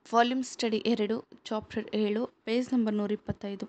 volume study ಎರಡು chapter ಏಳು page number ನೂರ ಇಪ್ಪತ್ತೈದು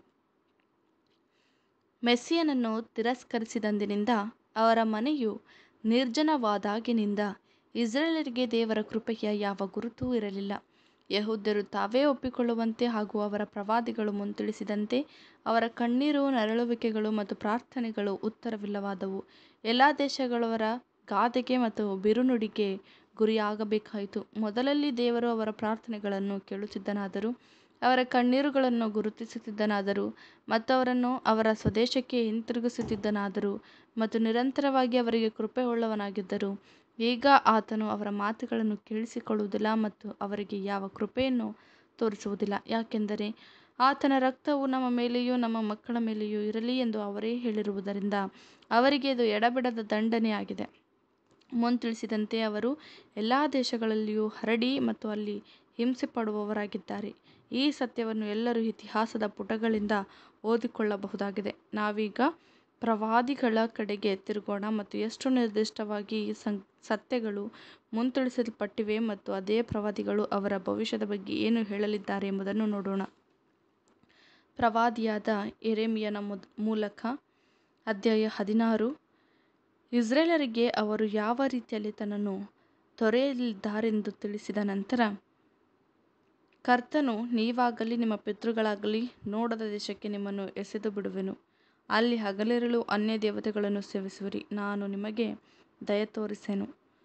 ಮೆಸ್ಸಿಯನನ್ನು ತಿರಸ್ಕರಿಸಿದಂದಿನಿಂದ ಅವರ ಮನೆಯು ನಿರ್ಜನವಾದಾಗಿನಿಂದ ಇಸ್ರಾಯೇಲರಿಗೆ ದೇವರ ಕೃಪೆಯ ಯಾವ ಗುರುತೂ ಇರಲಿಲ್ಲ ಯಹೂದ್ಯರು ತಾವೇ ಒಪ್ಪಿಕೊಳ್ಳುವಂತೆ ಹಾಗೂ ಅವರ ಪ್ರವಾದಿಗಳು ಮುಂತಿಳಿಸಿದಂತೆ ಅವರ ಕಣ್ಣೀರು ನರಳುವಿಕೆಗಳು ಮತ್ತು ಪ್ರಾರ್ಥನೆಗಳು ಉತ್ತರವಿಲ್ಲವಾದವು ಎಲ್ಲ ದೇಶಗಳವರ ಗಾದೆಗೆ ಮತ್ತು ಬಿರುನುಡಿಗೆ ಗುರಿಯಾಗಬೇಕಾಯಿತು ಮೊದಲಲ್ಲಿ ದೇವರು ಅವರ ಪ್ರಾರ್ಥನೆಗಳನ್ನು ಕೇಳುತ್ತಿದ್ದನಾದರೂ ಅವರ ಕಣ್ಣೀರುಗಳನ್ನು ಗುರುತಿಸುತ್ತಿದ್ದನಾದರೂ ಮತ್ತು ಅವರನ್ನು ಅವರ ಸ್ವದೇಶಕ್ಕೆ ಹಿಂತಿರುಗಿಸುತ್ತಿದ್ದನಾದರೂ ಮತ್ತು ನಿರಂತರವಾಗಿ ಅವರಿಗೆ ಕೃಪೆಯುಳ್ಳವನಾಗಿದ್ದರೂ ಈಗ ಆತನು ಅವರ ಮಾತುಗಳನ್ನು ಕೇಳಿಸಿಕೊಳ್ಳುವುದಿಲ್ಲ ಮತ್ತು ಅವರಿಗೆ ಯಾವ ಕೃಪೆಯನ್ನು ತೋರಿಸುವುದಿಲ್ಲ ಯಾಕೆಂದರೆ ಆತನ ರಕ್ತವು ನಮ್ಮ ಮೇಲೆಯೂ ನಮ್ಮ ಮಕ್ಕಳ ಮೇಲೆಯೂ ಇರಲಿ ಎಂದು ಅವರೇ ಹೇಳಿರುವುದರಿಂದ ಅವರಿಗೆ ಇದು ಎಡಬಿಡದ ದಂಡನೆಯಾಗಿದೆ ಮುಂತಿಳಿಸಿದಂತೆ ಅವರು ಎಲ್ಲ ದೇಶಗಳಲ್ಲಿಯೂ ಹರಡಿ ಮತ್ತು ಅಲ್ಲಿ ಹಿಂಸೆಪಡುವವರಾಗಿದ್ದಾರೆ ಈ ಸತ್ಯವನ್ನು ಎಲ್ಲರೂ ಇತಿಹಾಸದ ಪುಟಗಳಿಂದ ಓದಿಕೊಳ್ಳಬಹುದಾಗಿದೆ ನಾವೀಗ ಪ್ರವಾದಿಗಳ ಕಡೆಗೆ ತಿರುಗೋಣ ಮತ್ತು ಎಷ್ಟು ನಿರ್ದಿಷ್ಟವಾಗಿ ಈ ಸಂ ಸತ್ಯಗಳು ಮುಂತಿಳಿಸಲ್ಪಟ್ಟಿವೆ ಮತ್ತು ಅದೇ ಪ್ರವಾದಿಗಳು ಅವರ ಭವಿಷ್ಯದ ಬಗ್ಗೆ ಏನು ಹೇಳಲಿದ್ದಾರೆ ಎಂಬುದನ್ನು ನೋಡೋಣ ಪ್ರವಾದಿಯಾದ ಎರೆಮಿಯನ ಮೂಲಕ ಅಧ್ಯಾಯ ಹದಿನಾರು ಇಸ್ರೇಲರಿಗೆ ಅವರು ಯಾವ ರೀತಿಯಲ್ಲಿ ತನ್ನನ್ನು ತೊರೆಯಲಿದ್ದಾರೆಂದು ತಿಳಿಸಿದ ನಂತರ ಕರ್ತನು ನೀವಾಗಲಿ ನಿಮ್ಮ ಪಿತೃಗಳಾಗಲಿ ನೋಡದ ದೇಶಕ್ಕೆ ನಿಮ್ಮನ್ನು ಎಸೆದು ಬಿಡುವೆನು ಅಲ್ಲಿ ಹಗಲಿರಲು ಅನ್ಯ ದೇವತೆಗಳನ್ನು ಸೇವಿಸುವಿರಿ ನಾನು ನಿಮಗೆ ದಯ ತೋರಿಸೆನು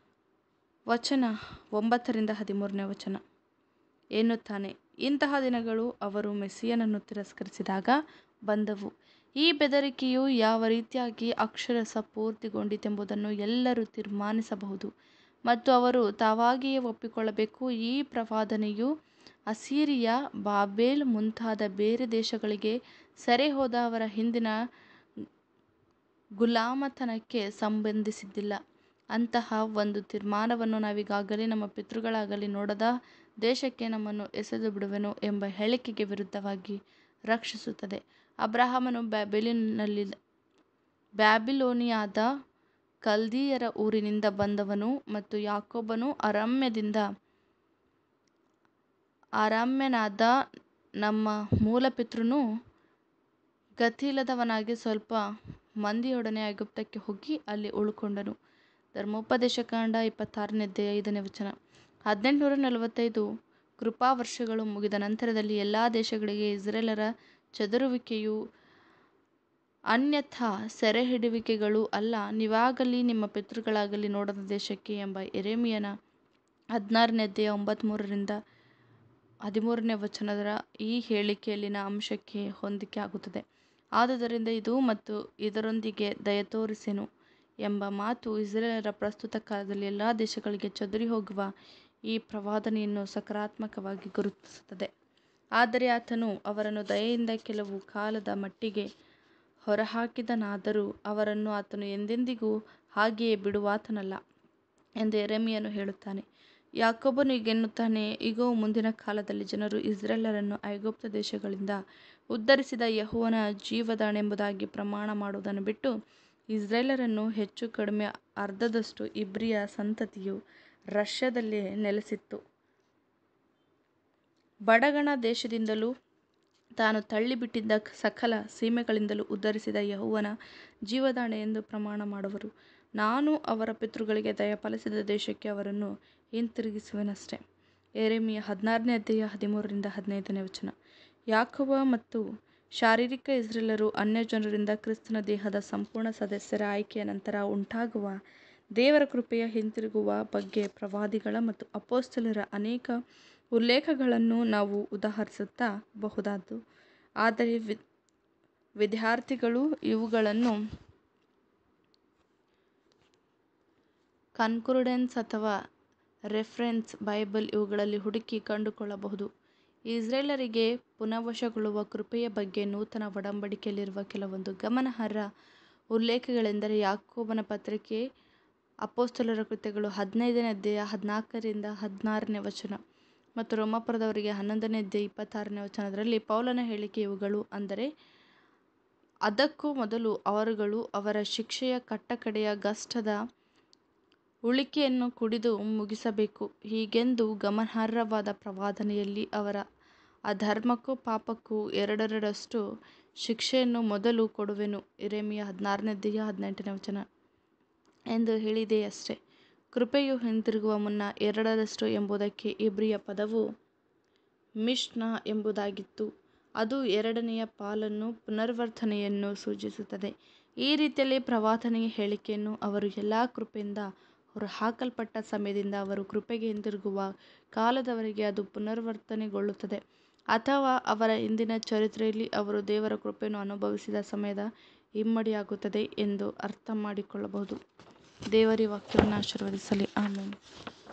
ವಚನ ಒಂಬತ್ತರಿಂದ ಹದಿಮೂರನೇ ವಚನ ಎನ್ನುತ್ತಾನೆ ಇಂತಹ ದಿನಗಳು ಅವರು ಮೆಸ್ಸಿಯನನ್ನು ತಿರಸ್ಕರಿಸಿದಾಗ ಬಂದವು ಈ ಬೆದರಿಕೆಯು ಯಾವ ರೀತಿಯಾಗಿ ಅಕ್ಷರಸ ಪೂರ್ತಿಗೊಂಡಿತೆಂಬುದನ್ನು ಎಲ್ಲರೂ ತೀರ್ಮಾನಿಸಬಹುದು ಮತ್ತು ಅವರು ತಾವಾಗಿಯೇ ಒಪ್ಪಿಕೊಳ್ಳಬೇಕು ಈ ಪ್ರವಾದನೆಯು ಅಸೀರಿಯ ಬಾಬೇಲ್ ಮುಂತಾದ ಬೇರೆ ದೇಶಗಳಿಗೆ ಸೆರೆ ಹೋದ ಅವರ ಹಿಂದಿನ ಗುಲಾಮತನಕ್ಕೆ ಸಂಬಂಧಿಸಿದ್ದಿಲ್ಲ ಅಂತಹ ಒಂದು ತೀರ್ಮಾನವನ್ನು ನಾವೀಗಾಗಲೇ ನಮ್ಮ ಪಿತೃಗಳಾಗಲಿ ನೋಡದ ದೇಶಕ್ಕೆ ನಮ್ಮನ್ನು ಎಸೆದು ಬಿಡುವೆನು ಎಂಬ ಹೇಳಿಕೆಗೆ ವಿರುದ್ಧವಾಗಿ ರಕ್ಷಿಸುತ್ತದೆ ಅಬ್ರಹಾಮನು ಬ್ಯಾಬಿಲಿನಲ್ಲಿ ಬ್ಯಾಬಿಲೋನಿಯಾದ ಕಲ್ದೀಯರ ಊರಿನಿಂದ ಬಂದವನು ಮತ್ತು ಯಾಕೋಬನು ಅರಮ್ಯದಿಂದ ಅರಾಮ್ಯನಾದ ನಮ್ಮ ಮೂಲಪಿತೃನು ಗತಿಯಿಲ್ಲದವನಾಗಿ ಸ್ವಲ್ಪ ಮಂದಿಯೊಡನೆ ಐಗುಪ್ತಕ್ಕೆ ಹೋಗಿ ಅಲ್ಲಿ ಉಳ್ಕೊಂಡನು ಧರ್ಮೋಪದೇಶ ಕಾಂಡ ಇಪ್ಪತ್ತಾರನೇ ಅಧ್ಯಾಯ ಐದನೇ ವಚನ ಹದಿನೆಂಟುನೂರ ನಲವತ್ತೈದು ಕೃಪಾ ವರ್ಷಗಳು ಮುಗಿದ ನಂತರದಲ್ಲಿ ಎಲ್ಲ ದೇಶಗಳಿಗೆ ಇಸ್ರೇಲರ ಚದುರುವಿಕೆಯು ಅನ್ಯಥಾ ಸೆರೆಹಿಡಿಯುವಿಕೆಗಳು ಅಲ್ಲ ನೀವಾಗಲಿ ನಿಮ್ಮ ಪಿತೃಗಳಾಗಲಿ ನೋಡದ ದೇಶಕ್ಕೆ ಎಂಬ ಎರೆಮಿಯನ ಹದಿನಾರನೇ ಅಧ್ಯಾಯ ಒಂಬತ್ತ್ಮೂರರಿಂದ ಹದಿಮೂರನೇ ವಚನದ ಈ ಹೇಳಿಕೆಯಲ್ಲಿನ ಅಂಶಕ್ಕೆ ಹೊಂದಿಕೆ ಆಗುತ್ತದೆ ಆದುದರಿಂದ ಇದು ಮತ್ತು ಇದರೊಂದಿಗೆ ದಯ ತೋರಿಸೆನು ಎಂಬ ಮಾತು ಇಸ್ರೇಲರ ಪ್ರಸ್ತುತ ಕಾಲದಲ್ಲಿ ಎಲ್ಲ ದೇಶಗಳಿಗೆ ಚದುರಿ ಹೋಗುವ ಈ ಪ್ರವಾದನೆಯನ್ನು ಸಕಾರಾತ್ಮಕವಾಗಿ ಗುರುತಿಸುತ್ತದೆ ಆದರೆ ಆತನು ಅವರನ್ನು ದಯೆಯಿಂದ ಕೆಲವು ಕಾಲದ ಮಟ್ಟಿಗೆ ಹೊರಹಾಕಿದನಾದರೂ ಅವರನ್ನು ಆತನು ಎಂದೆಂದಿಗೂ ಹಾಗೆಯೇ ಬಿಡುವಾತನಲ್ಲ ಎಂದು ಎರೆಮಿಯನು ಹೇಳುತ್ತಾನೆ ಯಾಕೋಬನು ಹೀಗೆನ್ನುತ್ತಾನೆ ಇಗೋ ಮುಂದಿನ ಕಾಲದಲ್ಲಿ ಜನರು ಇಸ್ರೇಲರನ್ನು ಐಗುಪ್ತ ದೇಶಗಳಿಂದ ಉದ್ಧರಿಸಿದ ಯೆಹೋವನ ಜೀವದಾಣೆಂಬುದಾಗಿ ಪ್ರಮಾಣ ಮಾಡುವುದನ್ನು ಬಿಟ್ಟು ಇಸ್ರೇಲರನ್ನು ಹೆಚ್ಚು ಕಡಿಮೆ ಅರ್ಧದಷ್ಟು ಇಬ್ರಿಯ ಸಂತತಿಯು ರಷ್ಯಾದಲ್ಲಿ ನೆಲೆಸಿತ್ತು ಬಡಗಣ ದೇಶದಿಂದಲೂ ತಾನು ತಳ್ಳಿಬಿಟ್ಟಿದ್ದ ಸಕಲ ಸೀಮೆಗಳಿಂದಲೂ ಉದ್ಧರಿಸಿದ ಯೆಹೋವನ ಜೀವದಾಣೆ ಎಂದು ಪ್ರಮಾಣ ಮಾಡುವರು ನಾನು ಅವರ ಪಿತೃಗಳಿಗೆ ದಯಪಾಲಿಸಿದ ದೇಶಕ್ಕೆ ಅವರನ್ನು ಹಿಂತಿರುಗಿಸುವೆನಷ್ಟೆ ಎರೆಮಿಯ ಹದಿನಾರನೇ ಅಧ್ಯಾಯ ಹದಿಮೂರರಿಂದ ಹದಿನೈದನೇ ವಚನ ಯಾಕೋಬ ಮತ್ತು ಶಾರೀರಿಕ ಇಸ್ರೇಲರು ಅನ್ಯ ಜನರಿಂದ ಕ್ರಿಸ್ತನ ದೇಹದ ಸಂಪೂರ್ಣ ಸದಸ್ಯರ ಆಯ್ಕೆಯ ನಂತರ ಉಂಟಾಗುವ ದೇವರ ಕೃಪೆಯ ಹಿಂತಿರುಗುವ ಬಗ್ಗೆ ಪ್ರವಾದಿಗಳ ಮತ್ತು ಅಪೋಸ್ತಲರ ಅನೇಕ ಉಲ್ಲೇಖಗಳನ್ನು ನಾವು ಉದಾಹರಿಸುತ್ತಾ ಬಹುದಾದ್ದು ಆದರೆ ವಿ ವಿದ್ಯಾರ್ಥಿಗಳು ಇವುಗಳನ್ನು ಕನ್ಕುರ್ಡೆನ್ಸ್ ಅಥವಾ ರೆಫರೆನ್ಸ್ ಬೈಬಲ್ ಇವುಗಳಲ್ಲಿ ಹುಡುಕಿ ಕಂಡುಕೊಳ್ಳಬಹುದು ಇಸ್ರೇಲರಿಗೆ ಪುನಃವಶಗೊಳ್ಳುವ ಕೃಪೆಯ ಬಗ್ಗೆ ನೂತನ ಒಡಂಬಡಿಕೆಯಲ್ಲಿರುವ ಕೆಲವೊಂದು ಗಮನಾರ್ಹ ಉಲ್ಲೇಖಗಳೆಂದರೆ ಯಾಕೋಬನ ಪತ್ರಿಕೆ ಅಪೋಸ್ತಲರ ಕೃತ್ಯಗಳು ಹದಿನೈದನೇ ಅಧ್ಯಾಯ ಹದಿನಾಲ್ಕರಿಂದ ಹದಿನಾರನೇ ವಚನ ಮತ್ತು ರೋಮಾಪುರದವರಿಗೆ ಹನ್ನೊಂದನೇ ಅಧ್ಯಾಯ ಇಪ್ಪತ್ತಾರನೇ ವಚನದಲ್ಲಿ ಪೌಲನ ಹೇಳಿಕೆ ಇವುಗಳು ಅಂದರೆ ಅದಕ್ಕೂ ಮೊದಲು ಅವರುಗಳು ಅವರ ಶಿಕ್ಷೆಯ ಕಟ್ಟಕಡೆಯ ಗಷ್ಟದ ಉಳಿಕೆಯನ್ನು ಕುಡಿದು ಮುಗಿಸಬೇಕು ಹೀಗೆಂದು ಗಮನಾರ್ಹವಾದ ಪ್ರವಾದನೆಯಲ್ಲಿ ಅವರ ಅಧರ್ಮಕ್ಕೂ ಪಾಪಕ್ಕೂ ಎರಡರಷ್ಟು ಶಿಕ್ಷೆಯನ್ನು ಮೊದಲು ಕೊಡುವೆನು ಯೆರೆಮೀಯ ಹದಿನಾರನೇ ಅಧ್ಯಾಯ ಹದಿನೆಂಟನೇ ವಚನ ಎಂದು ಹೇಳಿದೆಯಷ್ಟೆ ಕೃಪೆಯು ಹಿಂದಿರುಗುವ ಮುನ್ನ ಎರಡರಷ್ಟು ಎಂಬುದಕ್ಕೆ ಇಬ್ರಿಯ ಪದವು ಮಿಷ್ನಾ ಎಂಬುದಾಗಿತ್ತು ಅದು ಎರಡನೆಯ ಪಾಲನ್ನು ಪುನರಾವರ್ತನೆಯನ್ನು ಸೂಚಿಸುತ್ತದೆ ಈ ರೀತಿಯಲ್ಲಿ ಪ್ರವಾದನೆಯ ಹೇಳಿಕೆಯನ್ನು ಅವರು ಎಲ್ಲಾ ಕೃಪೆಯಿಂದ ಹೊರಹಾಕಲ್ಪಟ್ಟ ಸಮಯದಿಂದ ಅವರು ಕೃಪೆಗೆ ಹಿಂದಿರುಗುವ ಕಾಲದವರೆಗೆ ಅದು ಪುನರಾವರ್ತನೆಗೊಳ್ಳುತ್ತದೆ ಅಥವಾ ಅವರ ಹಿಂದಿನ ಚರಿತ್ರೆಯಲ್ಲಿ ಅವರು ದೇವರ ಕೃಪೆಯನ್ನು ಅನುಭವಿಸಿದ ಸಮಯದ ಇಮ್ಮಡಿಯಾಗುತ್ತದೆ ಎಂದು ಅರ್ಥಮಾಡಿಕೊಳ್ಳಬಹುದು ದೇವರ ವಾಕ್ಯವನ್ನು ಆಶೀರ್ವದಿಸಲಿ ಆಮೆನ್